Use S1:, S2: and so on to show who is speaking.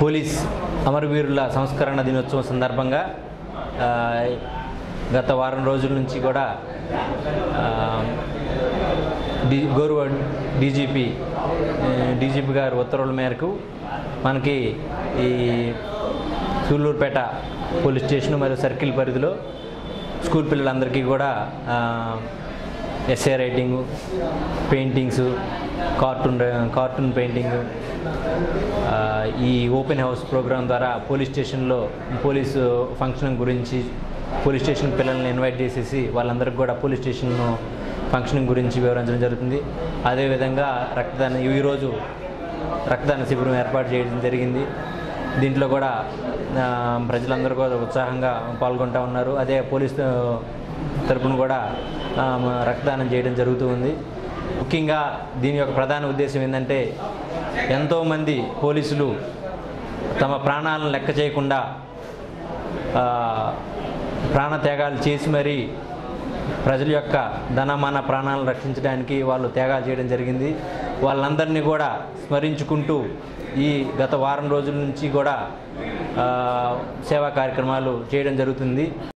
S1: police అమరవీరుల సంస్కరణ దినోత్సవం సందర్భంగా ఆ, గత వారం రోజుల నుంచి కూడా ఆ, డి గౌరవ డీజీపీ డీజీపీ గారి ఉత్తర్వుల మేరకు మనకి ఈ సూళ్ళూరుపేట పోలీస్ స్టేషన్ మరియు సర్కిల్ పరిధిలో స్కూల్ పిల్లలందరికీ కూడా essay writing paintings cartoon cartoon painting ఆ, ఈ ఓపెన్ హౌస్ ప్రోగ్రాం ద్వారా పోలీస్ స్టేషన్లో పోలీసు ఫంక్షన్ గురించి పోలీస్ స్టేషన్ పిల్లల్ని ఇన్వైట్ చేసేసి వాళ్ళందరికీ కూడా పోలీస్ స్టేషన్ ఫంక్షన్ గురించి వివరించడం జరుగుతుంది అదేవిధంగా రక్తదానం ఈరోజు రక్తదాన శిబిరం ఏర్పాటు చేయడం జరిగింది దీంట్లో కూడా ఆ, ప్రజలందరూ కూడా ఉత్సాహంగా పాల్గొంటూ ఉన్నారు అదే పోలీస్ ఆ, తరపున కూడా ఆ, మ- రక్తదానం చేయడం జరుగుతూ ఉంది ముఖ్యంగా దీని యొక్క ప్రధాన ఉద్దేశం ఏంటంటే ఎంతోమంది పోలీసులు తమ ప్రాణాలను లెక్క చేయకుండా ఆ, ప్రాణత్యాగాలు చేసి మరీ ప్రజల యొక్క ధనమాన ప్రాణాలను రక్షించడానికి వాళ్ళు త్యాగాలు చేయడం జరిగింది వాళ్ళందరినీ కూడా స్మరించుకుంటూ ఈ గత వారం రోజుల నుంచి కూడా ఆ, సేవా కార్యక్రమాలు చేయడం జరుగుతుంది